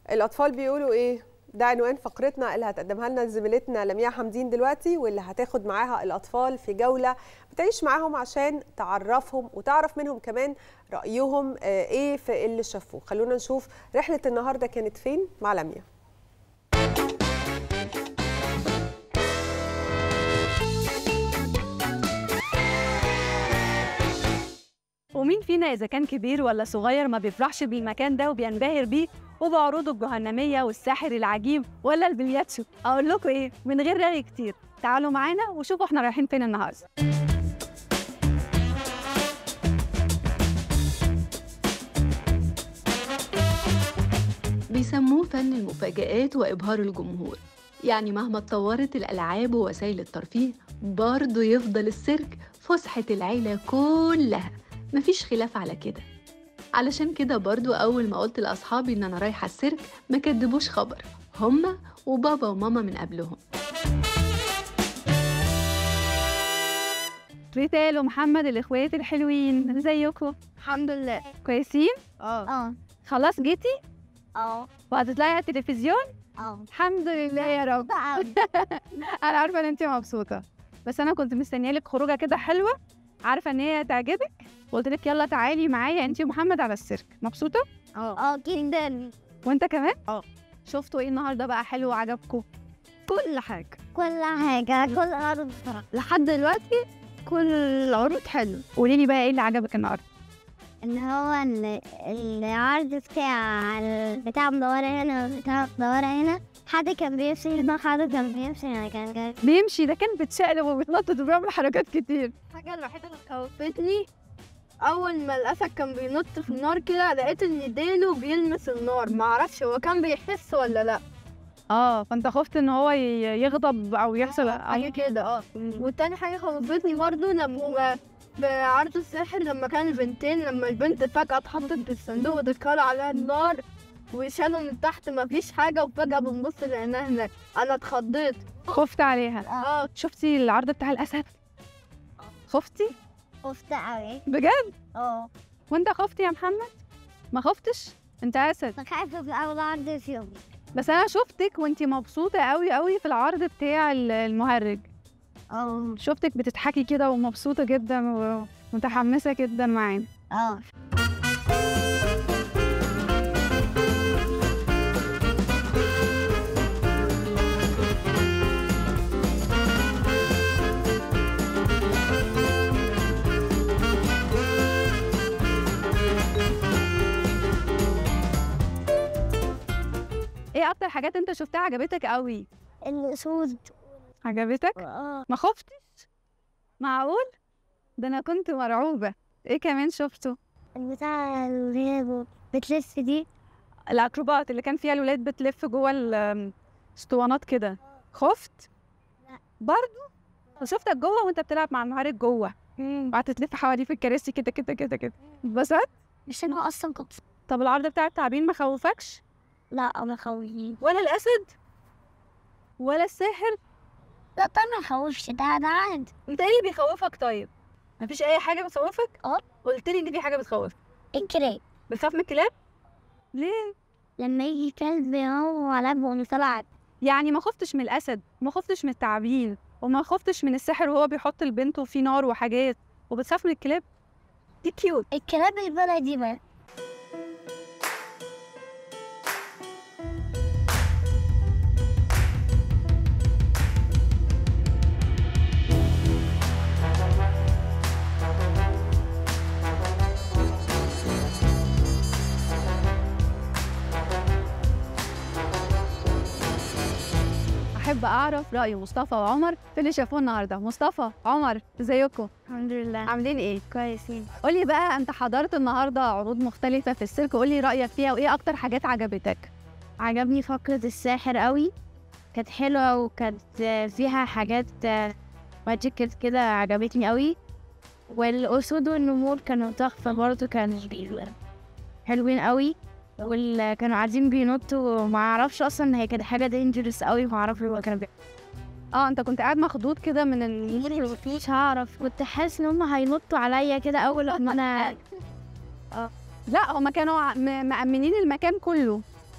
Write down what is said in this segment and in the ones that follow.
الأطفال بيقولوا إيه؟ ده عنوان فقرتنا اللي هتقدمها لنا زميلتنا لمياء حمدين دلوقتي واللي هتاخد معاها الأطفال في جولة بتعيش معاهم عشان تعرفهم وتعرف منهم كمان رأيهم آه، إيه في اللي شافوه خلونا نشوف رحلة النهاردة كانت فين مع لمياء ومين فينا إذا كان كبير ولا صغير ما بيفرحش بالمكان ده وبينبهر بيه وبعروضه الجهنمية والساحر العجيب ولا البلياتشو أقول لكم إيه من غير رغي كتير تعالوا معانا وشوفوا إحنا رايحين فين النهاردة بيسموه فن المفاجآت وإبهار الجمهور يعني مهما اتطورت الألعاب ووسائل الترفيه برضه يفضل السيرك فسحة العيلة كلها مفيش خلاف على كده علشان كده برضو أول ما قلت لأصحابي إن أنا رايحة السيرك ما كدبوش خبر هما وبابا وماما من قبلهم ريتال ومحمد الإخوات الحلوين ازيكم الحمد لله كويسين اه اه خلاص جيتي اه وهتطلعي على التلفزيون اه الحمد لله يا رب انا عارفه ان انت مبسوطه بس انا كنت مستنيه لك خروجه كده حلوه عارفه ان هي هتعجبك وقلت لك يلا تعالي معايا انت ومحمد على السيرك مبسوطه اه جدا وانت كمان اه. شفتوا ايه النهارده بقى حلو وعجبكم كل حاجة كل حاجة كل عرض بصراحة لحد دلوقتي كل العروض حلوة قولي لي بقى ايه اللي عجبك النهارده ان هو ال- العرض بتاع ال- بتاع مدورة هنا وبتاع مدورة هنا حد كان بيمشي هنا حد كان بيمشي هنا كان جاي بيمشي ده كان بيتشقلب وبيتنطط وبيعمل حركات كتير الحاجة الوحيدة اللي خوفتني أول ما الأسد كان بينط في النار كده لقيت إن ديله بيلمس النار معرفش هو كان بيحس ولا لأ اه فانت خفت ان هو ي- يغضب او يحصل حاجة كده اه والتاني حاجة خوفتني برضو لما بعرض الساحر لما كان البنتين لما البنت فجأة اتحطت في الصندوق وتتكال عليها النار وشالوا من تحت مفيش حاجة وفجأة بنبص لقيناها هناك أنا اتخضيت خفت عليها اه شفتي العرض بتاع الاسد خفتي خفت قوي بجد اه وانت خفتي يا محمد ما خفتش انت اسد بخاف في اول عرض في يومي بس انا شفتك وانت مبسوطه قوي قوي في العرض بتاع ال- المهرج اه شفتك بتضحكي كده ومبسوطه جدا ومتحمسه جدا معانا اه ايه اكتر حاجات انت شفتها عجبتك قوي الاسود عجبتك اه ما خفتش معقول ده انا كنت مرعوبه ايه كمان شفته البتاع اللي هي بتلف دي الاكروبات اللي كان فيها الولاد بتلف جوه الاسطوانات كده خفت لا. برضو وشفتك جوه وانت بتلعب مع المعارك جوه وقعدت تلف حواليه في الكراسي كده كده كده كده بس مش انا اصلا كنت طب العرض بتاع التعابين ما خوفكش لا ما خوفني ولا الاسد ولا الساحر لا طبعا ما خوفش ده ده عادي انت ايه اللي بيخوفك طيب مفيش اي حاجه بتخوفك اه. قلت لي ان في حاجه بتخوفك الكلاب بتخاف من الكلاب ليه لما يجي كلب هو على بقه طلع يعني ما خفتش من الاسد ما خفتش من التعابين وما خفتش من الساحر وهو بيحط لبنته في نار وحاجات وبتخاف من الكلاب دي كيوت الكلاب البلدي بقى احب اعرف راي مصطفى وعمر في اللي شافوه النهارده مصطفى عمر ازيكم الحمد لله عاملين ايه كويسين قولي بقى انت حضرت النهارده عروض مختلفه في السيرك قولي رايك فيها وايه اكتر حاجات عجبتك عجبني فقرة الساحر قوي كانت حلوة وكانت فيها حاجات ماجيك كده عجبتني قوي والأسود والنمور كانوا تحفة برضه كانوا حلوين قوي واللي كانوا قاعدين بينطوا وما اعرفش اصلا ان هي كانت حاجه دينجرس قوي ما اعرفش هو كانوا بيعملوا اه انت كنت قاعد مخضوض كده من ال... مش هعرف كنت حاسس ان هم هينطوا عليا كده اول لما انا لا هما كانوا ع- م- مأمنين المكان كله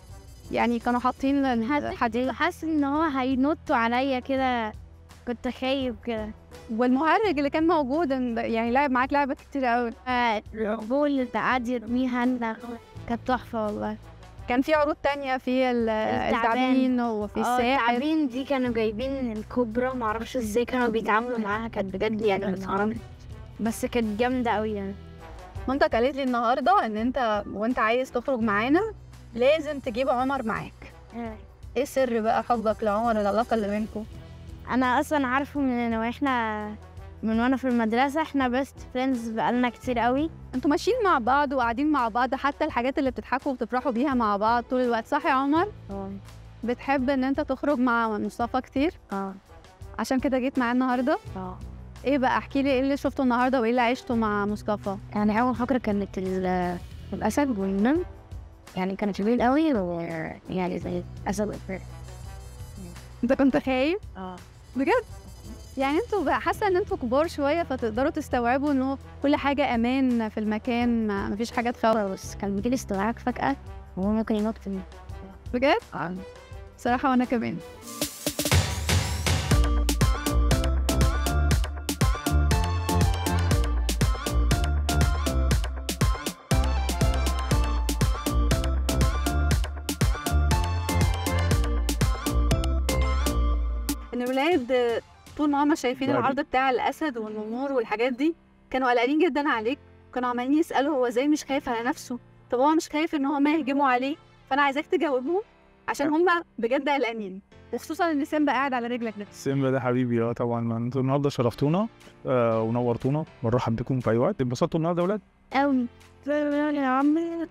يعني كانوا حاطين حاسس حديد حاسس ان هو هينطوا عليا كده كنت خايف كده والمهرج اللي كان موجود إن- يعني لعب معاك لعبة كتير قوي العبول اللي قعد يرميها لنا كانت تحفة والله كان في عروض تانية في ال- التعبان. التعبين وفي اه الساحر التعابين دي كانوا جايبين الكوبرا معرفش ازاي كانوا بيتعاملوا معاها كانت بجد يعني بتعرف بس كانت جامدة قوي يعني مامتك قالت لي النهارده ان انت وانت عايز تخرج معانا لازم تجيب عمر معاك ايه سر بقى حبك لعمر العلاقه اللي بينكم انا اصلا عارفه من واحنا من وانا في المدرسة احنا بيست فريندز بقالنا كتير قوي انتوا ماشيين مع بعض وقاعدين مع بعض حتى الحاجات اللي بتضحكوا وبتفرحوا بيها مع بعض طول الوقت صح يا عمر اه بتحب ان انت تخرج مع مصطفى كتير اه عشان كده جيت معاه النهارده اه ايه بقى احكي لي ايه اللي شفته النهارده وايه اللي عشته مع مصطفى يعني اول فقرة كانت ال- الاسد والنمر يعني كانت جميل قوي ويعني زي الاسد والفيل انت كنت خايف اه بجد يعني انتوا بقى حاسه ان انتوا كبار شويه فتقدروا تستوعبوا ان هو كل حاجه امان في المكان ما مفيش حاجه تخوف بس كان بيجيلي استدعاء فجأة وهو ممكن ينط من بجد صراحه وانا كمان ان الولاد طول ما هم شايفين بعد- العرض بتاع الاسد والنمور والحاجات دي كانوا قلقانين جدا عليك كانوا عمالين يسالوا هو ازاي مش خايف على نفسه طب هو مش خايف ان هم يهجموا عليه فانا عايزاك تجاوبهم عشان هم بجد قلقانين وخصوصا ان سيمبا قاعد على رجلك ده سيمبا ده حبيبي اه طبعا ما انتوا النهارده شرفتونا آه ونورتونا بنرحب بكم في اي وقت اتبسطتوا النهارده يا ولاد قوي يا عمي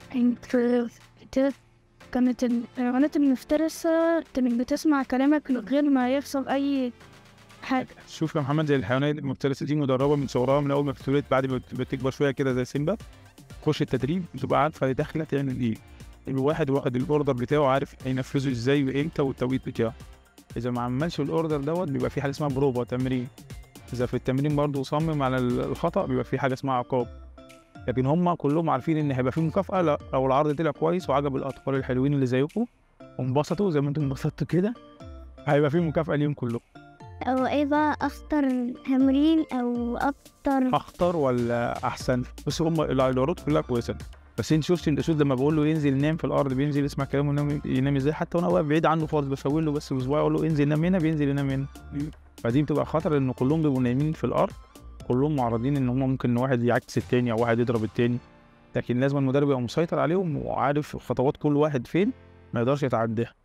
كانت الحيوانات المفترسة كانت بتسمع كلامك من غير ما يحصل أي حاجة شوف يا محمد زي الحيوانات المفترسه دي مدربه من صغرها من اول ما بتتولد بعد ما بت- بتكبر شويه كده زي سيمبا تخش التدريب بتبقى عارفه هي داخله تعمل ايه الواحد واخد الاوردر بتاعه عارف هينفذه ازاي وامتى والتوقيت بتاعه اذا ما عملش الاوردر دوت بيبقى في حاجه اسمها بروفا تمرين اذا في التمرين برضه صمم على ال- الخطا بيبقى في حاجه اسمها عقاب لكن هم كلهم عارفين ان هيبقى في مكافاه لا لو العرض طلع كويس وعجب الاطفال الحلوين اللي زيكم وانبسطوا زي ما انتم انبسطتوا كده هيبقى في مكافاه ليهم كلهم أو إيه بقى أخطر تمرين أو أكتر اخطر ولا احسن بس هم العروض كلها كويسه بس انت شفتي الاسود لما بقول له ينزل ينام في الارض بينزل يسمع كلامه ينام ينام ازاي حتى وانا واقف بعيد عنه خالص بشاور له بس بصباعي اقول له انزل نام هنا بينزل ينام هنا فدي بتبقى خطر ان كلهم بيبقوا نايمين في الارض كلهم معرضين ان هم ممكن واحد يعكس التاني او واحد يضرب التاني لكن لازم المدرب يبقى مسيطر عليهم وعارف خطوات كل واحد فين ما يقدرش يتعداها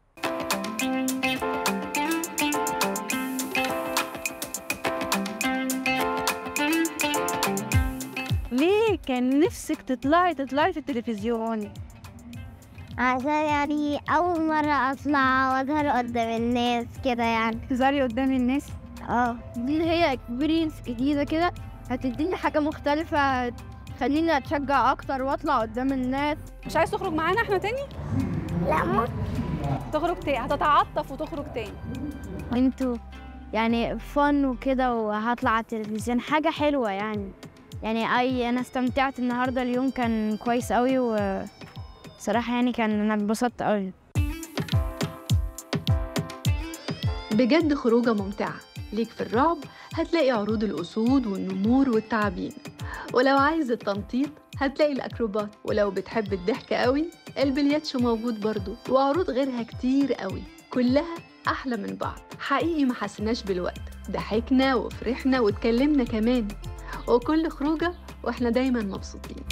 ليه كان نفسك تطلعي تطلعي في التلفزيون عشان يعني أول مرة أطلع وأظهر قدام الناس كده يعني تظهري قدام الناس اه دي هي اكسبيرينس جديدة كده هتديني حاجة مختلفة تخليني أتشجع أكتر وأطلع قدام الناس مش عايز تخرج معانا احنا تاني لا تخرج تاني هتتعاطف وتخرج تاني انتوا يعني فن وكده وهطلع على التلفزيون حاجة حلوة يعني يعني أي أنا استمتعت النهاردة اليوم كان كويس قوي و صراحة يعني كان أنا اتبسطت قوي بجد خروجة ممتعة ليك في الرعب هتلاقي عروض الأسود والنمور والتعابين ولو عايز التنطيط هتلاقي الأكروبات ولو بتحب الضحك قوي البلياتشو موجود برضو وعروض غيرها كتير قوي كلها أحلى من بعض حقيقي ما حسناش بالوقت ضحكنا وفرحنا واتكلمنا كمان وكل خروجة واحنا دايما مبسوطين